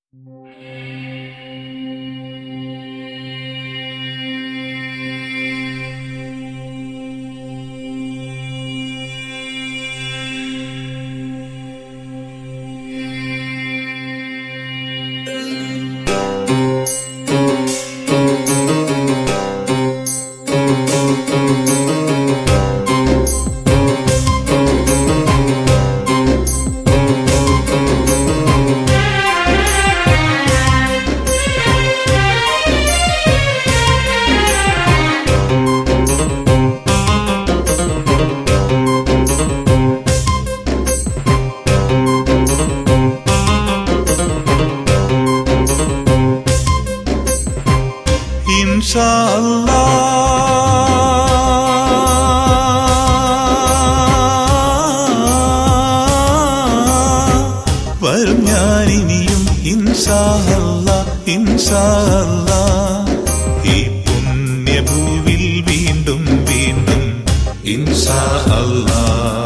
ഇൻഷാ അല്ലാ. വരും ഞാനിനിയും ഇൻഷാ അല്ലാ, ഇൻഷാ അല്ലാ. ഈ പുണ്യഭൂവിൽ വീണ്ടും വീണ്ടും ഇൻഷാ അല്ലാ.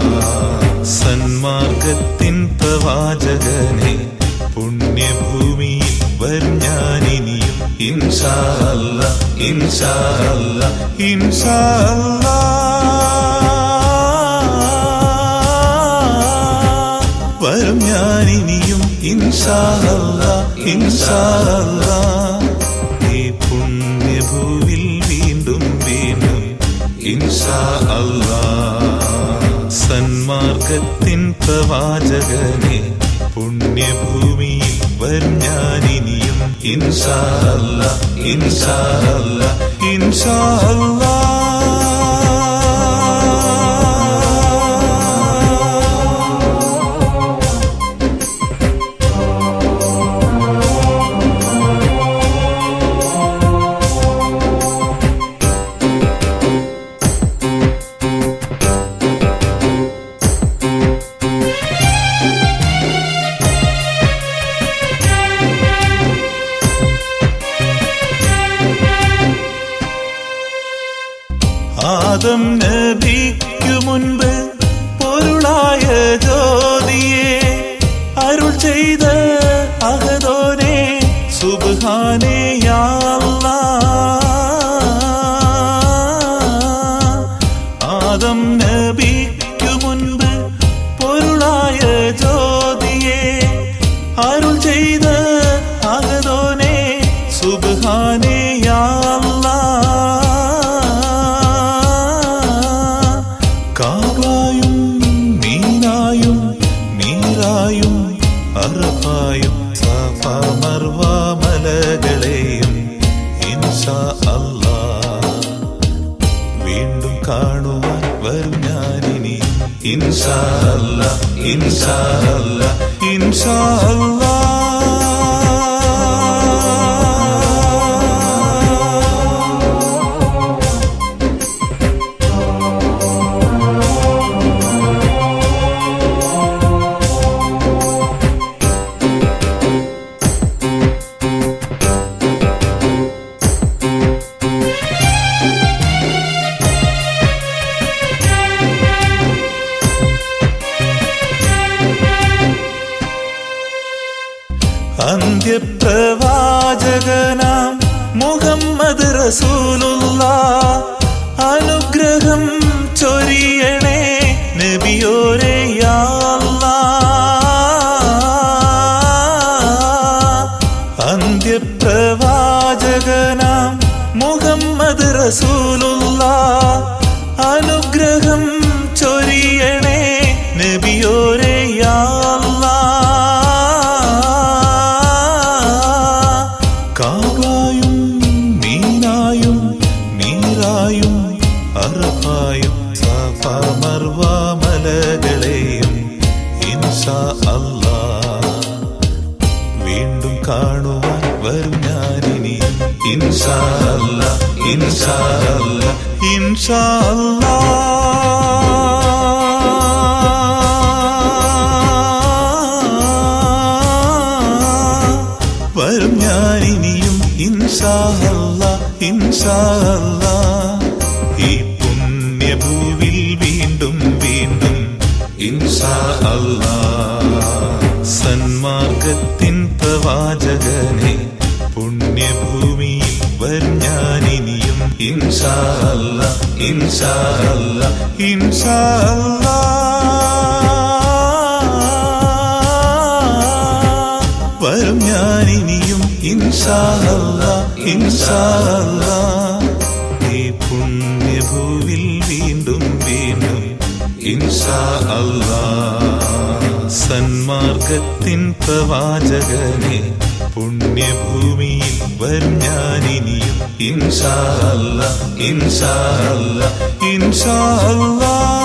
സന്മാർഗത്തിൻ പ്രവാചകനെ പുണ്യഭൂമിയിൽ വരും ഞാനിനിയും ഇൻഷാ അല്ലാ, ഇൻഷാ അല്ലാ, ഇൻഷാ അല്ലാ. വരും ഞാനിനിയും ഇൻഷാ അല്ലാ, ഇൻഷാ അല്ലാ. ഈ പുണ്യഭൂവിൽ വീണ്ടും വീണ്ടും ഇൻഷാ അല്ലാ സന്മാർഗത്തിൻ പ്രവാചകനെ പുണ്യഭൂമിയിൽ വരും ഞാനിനിയും ഇൻഷാ അല്ലാ, ഇൻഷാ അല്ലാ, ഇൻഷാ അല്ലാ. ആദം നബിക്കു മുൻപ് പൊരുളായ ജ്യോതിയെ അരുൾ ചെയ്ത അഹദോനെ സുബ്ഹാനേ യാ അല്ലാ. ആദം നബിക്കു മുൻപ് പൊരുളായ ജ്യോതിയെ അരുൾ ചെയ്ത അഹദോനെ സുബ്ഹാനേ യാ അല്ലാ. കാവായും മീനായും മീറായും അറഫായും സഫ മർവ മലകളെയും ഇൻഷാ അല്ലാ വീണ്ടും കാണുവാൻ വരും ഞാനിനി ഇൻഷാ അല്ലാ, ഇൻഷാ അല്ലാ, ഇൻഷാ അല്ലാ. അന്ത്യപ്രവാചകനാം മുഹമ്മദ് റസൂലുള്ള അനുഗ്രഹം ചൊരിയണേ നബിയോരെ യാ അല്ലാ. അന്ത്യപ്രവാചകനാം മുഹമ്മദ് റസൂലുള്ള അനുഗ്രഹം ചൊരിയണേ നബിയോരെ യാ അല്ലാ. കാവായും മീനായും മീറായും അറഫായും സഫ മർവ മലകളെയും ഇൻഷാ അല്ലാ വീണ്ടും കാണുവാൻ വരും ഞാനിനി ഇൻഷാ അല്ലാ, ഇൻഷാ അല്ലാ, ഇൻഷാ അല്ലാ. വരും ഞാനിനിയും ഇൻഷാ അല്ലാ, ഇൻഷാ അല്ലാ. ഈ പുണ്യഭൂവിൽ വീണ്ടും വീണ്ടും ഇൻഷാ അല്ലാ സന്മാർഗത്തിൻ പ്രവാചകനെ പുണ്യഭൂമിയിൽ വരും ഞാനിനിയും ഇൻഷാ അല്ല ഇൻഷാ അല്ല ഇൻഷാ അല്ലാ. വരും ഞാനിനിയും ഇൻഷാ അല്ല ഇൻഷാ അല്ല ഈ പുണ്യഭൂവിൽ വീണ്ടും വീണ്ടും ഇൻഷാ അല്ലാ സന്മാർഗത്തിൻ പ്രവാചകനെ പുണ്യഭൂമിയിൽ വരും ഞാനിനിയും ഇൻഷാ അല്ല ഇൻഷാ അല്ല ഇൻഷാ അല്ലാ